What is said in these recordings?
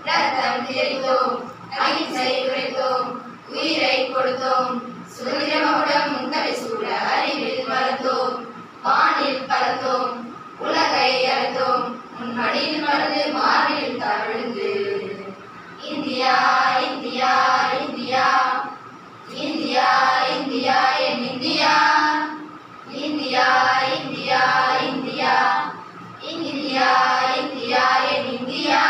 ரத்தம் தெரித்தோம் அகிம்சை உரைத்தோம் உயிரை கொடுத்தோம் சுதந்திரமுடன் முந்தரை சூழ அறிவில் வளர்த்தோம் வானில் பறந்தோம் உலகை அறுத்தோம் உன் மடியில் மறந்து மார்பில் தவிழ்ந்து India India India India India என் India India India India India India என் இந்தியா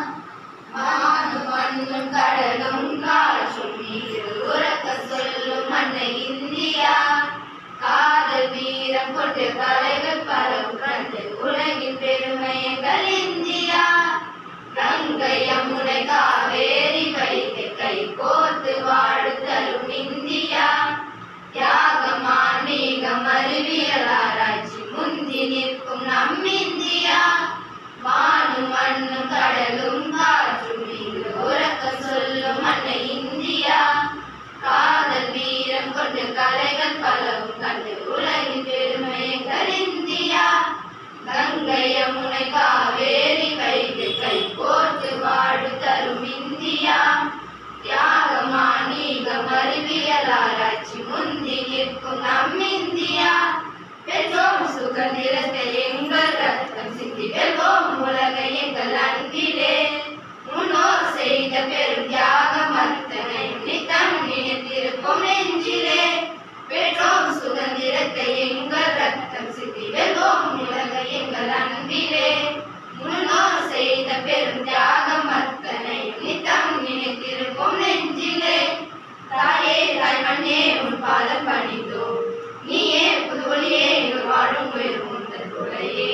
வானும் மண்ணும் கடலும் காற்றும் நீரும் உறக்க சொல்லும் அன்னை இந்தியா காதல் வீரம் கொண்டு கலைகள் பலவும் கண்டு உலகின் பெருமை எங்கள் இந்தியா கங்கை யமுனை காவேரி வைத்து கை கோர்த்து வாழு தரும் இந்தியா தியாகம் ஆன்மீகம் அறிவியல் ஆராய்ச்சி முந்தி நிற்கும் நம் இந்தியா வானும் மண்ணும் கடலும் காற்றும் இங்கு உறக்க சொல்லும் அன்னை இந்தியா காதல் வீரம் கொண்டு கலைகள் பலவும் கண்டு உலகின் பெருமை எங்கள் இந்தியா கங்கை யமுனை காவேரி வைத்து கை கோர்த்து வாழு தரும் இந்தியா தியாகம் ஆன்மீகம் அறிவியல் ஆராய்ச்சி முந்தி நிற்கும் நம் இந்தியா பெற்றோம் சுதந்திரத்தை எங்கள் ரத்தம் சிந்தி வெல்வோம் உலகை எங்கள் அன்பிலே முன்னோர் செய்த பெரும் தியாகம் அத்தனை நித்தம் நினைத்திருப்போம் நெஞ்சிலே பெற்றோம் சுதந்திரத்தை எங்கள் ரத்தம் சிந்தி வெல்வோம் உலகை எங்கள் அன்பிலே முன்னோர் செய்த பெரும் தியாகம் அத்தனை நித்தம் நினைத்திருப்போம் நெஞ்சிலே தாயே தாய் மண்ணே உன் பாதம் பணிந்தோம் நீயே புது ஒளியே எங்கள் வாழும் உயிர் உந்தன் துணையே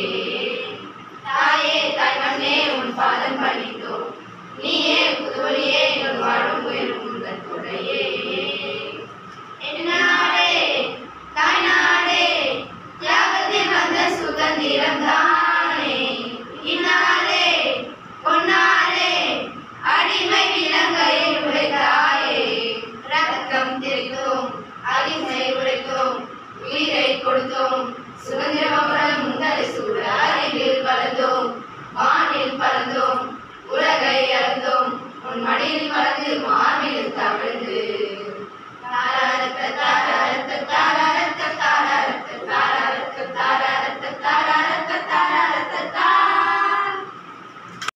தாயே தாய் மண்ணே உன் பாதம் பணிந்தோம் நீயே புது ஒளியே எங்கள் வாழும் உயிர் உந்தன் துணையே என் நாடே தாய் நாடே தியாகத்தில் வந்த சுதந்திரம் தானே இந்நாளே பொன்னாளே அடிமை விலங்கை உடைத்தாயே ரத்தம் தெரித்தோம் அகிம்சை உடைத்தோம் உயிரை கொடுத்தோம் சுதந்திரமுடன் முந்தரை சூழ அறிவில் வளர்ந்தோம் வானில் பறந்தோம் உலகை அளந்தோம் உன் மடியில் வளர்ந்தோம்